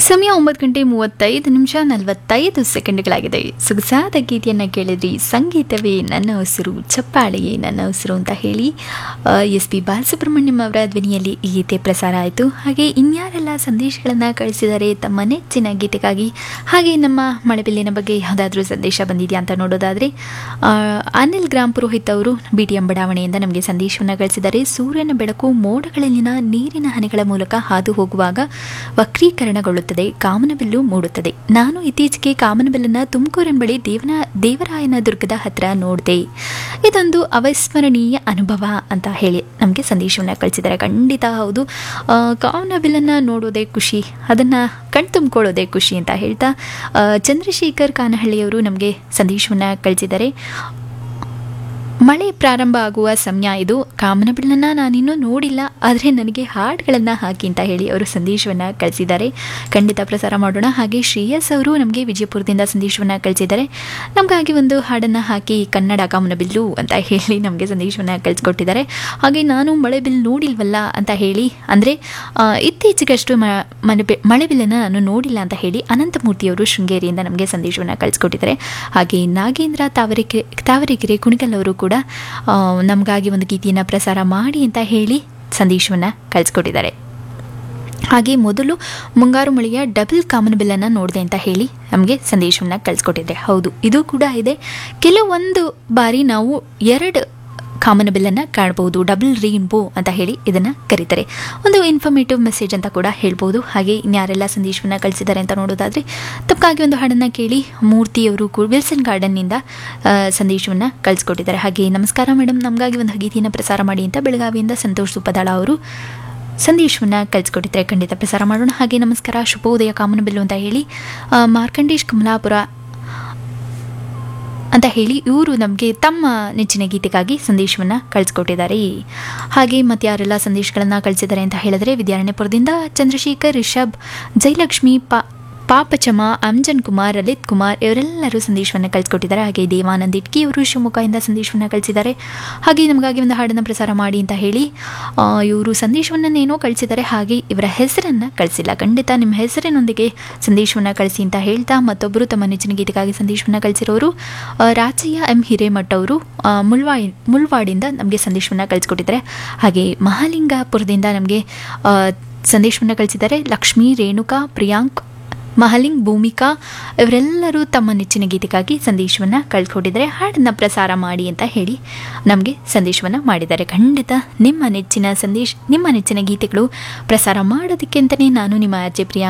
ಸಮಯ ಒಂಬತ್ತು ಗಂಟೆ ಮೂವತ್ತೈದು ನಿಮಿಷ ನಲವತ್ತೈದು ಸೆಕೆಂಡ್ಗಳಾಗಿದೆ ಸೊಗಸಾದ ಗೀತೆಯನ್ನು ಕೇಳಿದ್ರಿ ಸಂಗೀತವೇ ನನ್ನ ಉಸಿರು ಚಪ್ಪಾಳೆಯೇ ನನ್ನ ಉಸಿರು ಅಂತ ಹೇಳಿ ಎಸ್ ಪಿ ಬಾಲಸುಬ್ರಹ್ಮಣ್ಯಂ ಅವರ ಧ್ವನಿಯಲ್ಲಿ ಈ ಗೀತೆ ಪ್ರಸಾರ ಆಯಿತು ಹಾಗೆ ಇನ್ಯಾರೆಲ್ಲ ಸಂದೇಶಗಳನ್ನು ಕಳಿಸಿದ್ದಾರೆ ತಮ್ಮ ನೆಚ್ಚಿನ ಗೀತೆಗಾಗಿ ಹಾಗೆ ನಮ್ಮ ಮಳೆಬಿಲ್ಲಿನ ಬಗ್ಗೆ ಯಾವುದಾದ್ರೂ ಸಂದೇಶ ಬಂದಿದೆಯಾ ಅಂತ ನೋಡೋದಾದರೆ ಆ, ಅನಿಲ್ ಗ್ರಾಮ್ ಪುರೋಹಿತ್ ಅವರು ಬಿ ಟಿ ಎಂ ಬಡಾವಣೆಯಿಂದ ನಮಗೆ ಸಂದೇಶವನ್ನು ಕಳಿಸಿದ್ದಾರೆ ಸೂರ್ಯನ ಬೆಳಕು ಮೋಡಗಳಲ್ಲಿನ ನೀರಿನ ಹನಿಗಳ ಮೂಲಕ ಹಾದು ಹೋಗುವಾಗ ವಕ್ರೀಕರಣಗೊಳ್ಳುತ್ತದೆ ಕಾಮನಬಿಲ್ಲು ಮೂಡುತ್ತದೆ ನಾನು ಇತ್ತೀಚೆಗೆ ಕಾಮನಬಿಲ್ಲನ್ನು ತುಮಕೂರಿನ ಬಳಿ ದೇವನ ದೇವರಾಯನ ದುರ್ಗದ ಹತ್ರ ನೋಡಿದೆ ಇದೊಂದು ಅವಿಸ್ಮರಣೀಯ ಅನುಭವ ಅಂತ ಹೇಳಿ ನಮಗೆ ಸಂದೇಶವನ್ನು ಕಳಿಸಿದ್ದಾರೆ ಖಂಡಿತ ಹೌದು ಆ, ಕಾಮನಬಿಲ್ಲನ್ನು ನೋಡೋದೇ ಖುಷಿ ಅದನ್ನು ಕಣ್ ತುಂಬಿಕೊಳ್ಳೋದೇ ಖುಷಿ ಅಂತ ಹೇಳ್ತಾ ಆ, ಚಂದ್ರಶೇಖರ್ ಕಾನಹಳ್ಳಿಯವರು ನಮಗೆ ಸಂದೇಶವನ್ನು ಕಳಿಸಿದ್ದಾರೆ ಮಳೆ ಪ್ರಾರಂಭ ಆಗುವ ಸಮಯ ಇದು ಕಾಮನಬಿಲ್ಲನ್ನು ನಾನಿನ್ನೂ ನೋಡಿಲ್ಲ ಆದರೆ ನನಗೆ ಹಾಡುಗಳನ್ನು ಹಾಕಿ ಅಂತ ಹೇಳಿ ಅವರು ಸಂದೇಶವನ್ನು ಕಳಿಸಿದ್ದಾರೆ ಖಂಡಿತ ಪ್ರಸಾರ ಮಾಡೋಣ ಹಾಗೆ ಶ್ರೇಯಸ್ ಅವರು ನಮಗೆ ವಿಜಯಪುರದಿಂದ ಸಂದೇಶವನ್ನು ಕಳಿಸಿದ್ದಾರೆ ನಮಗಾಗಿ ಒಂದು ಹಾಡನ್ನು ಹಾಕಿ ಕನ್ನಡ ಕಾಮನಬಿಲ್ಲು ಅಂತ ಹೇಳಿ ನಮಗೆ ಸಂದೇಶವನ್ನು ಕಳಿಸ್ಕೊಟ್ಟಿದ್ದಾರೆ ಹಾಗೆ ನಾನು ಮಳೆ ಬಿಲ್ ನೋಡಿಲ್ವಲ್ಲ ಅಂತ ಹೇಳಿ ಅಂದರೆ ಇತ್ತೀಚೆಗಷ್ಟು ಮ ಮನೆ ಮಳೆಬಿಲ್ಲನ್ನು ನಾನು ನೋಡಿಲ್ಲ ಅಂತ ಹೇಳಿ ಅನಂತಮೂರ್ತಿಯವರು ಶೃಂಗೇರಿಯಿಂದ ನಮಗೆ ಸಂದೇಶವನ್ನು ಕಳಿಸ್ಕೊಟ್ಟಿದ್ದಾರೆ ಹಾಗೆ ನಾಗೇಂದ್ರ ತಾವರೆಕೆ ತಾವರೆಕೆರೆ ಕುಣಿಗಲ್ ಅವರು ಕೂಡ ಆ, ನಮಗಾಗಿ ಒಂದು ಗೀತೆಯನ್ನು ಪ್ರಸಾರ ಮಾಡಿ ಅಂತ ಹೇಳಿ ಸಂದೇಶವನ್ನು ಕಳಿಸ್ಕೊಟ್ಟಿದ್ದಾರೆ ಹಾಗೆ ಮೊದಲು ಮುಂಗಾರು ಮಳೆಯ ಡಬಲ್ ಕಾಮನಬಿಲ್ಲನ್ನು ನೋಡಿದೆ ಅಂತ ಹೇಳಿ ನಮಗೆ ಸಂದೇಶವನ್ನು ಕಳಿಸ್ಕೊಟ್ಟಿದ್ರೆ ಹೌದು ಇದು ಕೂಡ ಇದೆ ಕೆಲವೊಂದು ಬಾರಿ ನಾವು ಎರಡು ಕಾಮನಬಿಲ್ಲನ್ನು ಕಾಣ್ಬೋದು ಡಬಲ್ ರೈನ್ಬೋ ಅಂತ ಹೇಳಿ ಇದನ್ನು ಕರೀತಾರೆ ಒಂದು ಇನ್ಫಾರ್ಮೇಟಿವ್ ಮೆಸೇಜ್ ಅಂತ ಕೂಡ ಹೇಳ್ಬೋದು ಹಾಗೆ ಇನ್ಯಾರೆಲ್ಲ ಸಂದೇಶವನ್ನು ಕಳಿಸಿದ್ದಾರೆ ಅಂತ ನೋಡೋದಾದರೆ ತಪ್ಪಾಗಿ ಒಂದು ಹಾಡನ್ನು ಕೇಳಿ ಮೂರ್ತಿಯವರು ಕೂಡ ವಿಲ್ಸನ್ ಗಾರ್ಡನ್ನಿಂದ ಸಂದೇಶವನ್ನು ಕಳಿಸ್ಕೊಟ್ಟಿದ್ದಾರೆ ಹಾಗೆ ನಮಸ್ಕಾರ ಮೇಡಮ್ ನಮಗಾಗಿ ಒಂದು ಗೀತೆಯನ್ನು ಪ್ರಸಾರ ಮಾಡಿ ಅಂತ ಬೆಳಗಾವಿಯಿಂದ ಸಂತೋಷ್ ಸುಪದಾಳ ಅವರು ಸಂದೇಶವನ್ನು ಕಳಿಸ್ಕೊಟ್ಟಿದ್ದಾರೆ ಖಂಡಿತ ಪ್ರಸಾರ ಮಾಡೋಣ ಹಾಗೆ ನಮಸ್ಕಾರ ಶುಭೋದಯ ಕಾಮನಬಿಲ್ಲು ಅಂತ ಹೇಳಿ ಆ, ಮಾರ್ಕಂಡೇಶ್ ಕಮಲಾಪುರ ಅಂತ ಹೇಳಿ ಇವರು ನಮಗೆ ತಮ್ಮ ನೆಚ್ಚಿನ ಗೀತೆಗಾಗಿ ಸಂದೇಶವನ್ನು ಕಳಿಸ್ಕೊಟ್ಟಿದ್ದಾರೆ ಹಾಗೆ ಮತ್ತು ಯಾರೆಲ್ಲ ಸಂದೇಶಗಳನ್ನು ಕಳಿಸಿದ್ದಾರೆ ಅಂತ ಹೇಳಿದ್ರೆ ವಿದ್ಯಾರಣ್ಯಪುರದಿಂದ ಚಂದ್ರಶೇಖರ್ ರಿಷಬ್ ಜಯಲಕ್ಷ್ಮಿ ಪಾ ಪಾಪಚಮ ಅಂಜನ್ ಕುಮಾರ್ ಲಲಿತ್ ಕುಮಾರ್ ಇವರೆಲ್ಲರೂ ಸಂದೇಶವನ್ನು ಕಳಿಸ್ಕೊಟ್ಟಿದ್ದಾರೆ ಹಾಗೆ ದೇವಾನಂದ್ ಇಟ್ಕಿ ಅವರು ಶಿವಮೊಗ್ಗದಿಂದ ಸಂದೇಶವನ್ನು ಕಳಿಸಿದ್ದಾರೆ ಹಾಗೆ ನಮಗಾಗಿ ಒಂದು ಹಾಡನ್ನು ಪ್ರಸಾರ ಮಾಡಿ ಅಂತ ಹೇಳಿ ಆ, ಇವರು ಸಂದೇಶವನ್ನೇನೋ ಕಳಿಸಿದ್ದಾರೆ ಹಾಗೆ ಇವರ ಹೆಸರನ್ನು ಕಳಿಸಿಲ್ಲ ಖಂಡಿತ ನಿಮ್ಮ ಹೆಸರಿನೊಂದಿಗೆ ಸಂದೇಶವನ್ನು ಕಳಿಸಿ ಅಂತ ಹೇಳ್ತಾ ಮತ್ತೊಬ್ಬರು ತಮ್ಮ ನೆಚ್ಚಿನ ಗೀತೆಗಾಗಿ ಸಂದೇಶವನ್ನು ಕಳಿಸಿರೋರು ಆ, ರಾಚಯ್ಯ ಎಂ ಹಿರೇಮಠ ಅವರು ಆ, ಮುಳ್ವಾಡಿ ಮುಳ್ವಾಡಿಂದ ನಮಗೆ ಸಂದೇಶವನ್ನು ಕಳಿಸ್ಕೊಟ್ಟಿದ್ದಾರೆ ಹಾಗೆ ಮಹಾಲಿಂಗಪುರದಿಂದ ನಮಗೆ ಆ, ಸಂದೇಶವನ್ನು ಕಳಿಸಿದ್ದಾರೆ ಲಕ್ಷ್ಮೀ ರೇಣುಕಾ ಪ್ರಿಯಾಂಕ್ ಮಹಲಿಂಗ್ ಭೂಮಿಕಾ ಇವರೆಲ್ಲರೂ ತಮ್ಮ ನೆಚ್ಚಿನ ಗೀತೆಗಾಗಿ ಸಂದೇಶವನ್ನು ಕಳ್ಕೊಟ್ಟಿದ್ದಾರೆ ಹಾಡನ್ನು ಪ್ರಸಾರ ಮಾಡಿ ಅಂತ ಹೇಳಿ ನಮಗೆ ಸಂದೇಶವನ್ನು ಮಾಡಿದ್ದಾರೆ ಖಂಡಿತ ನಿಮ್ಮ ನೆಚ್ಚಿನ ಸಂದೇಶ ನಿಮ್ಮ ನೆಚ್ಚಿನ ಗೀತೆಗಳು ಪ್ರಸಾರ ಮಾಡೋದಕ್ಕೆ ಅಂತಲೇ ನಾನು ನಿಮ್ಮ ಅಜ್ಜೆ ಪ್ರಿಯಾ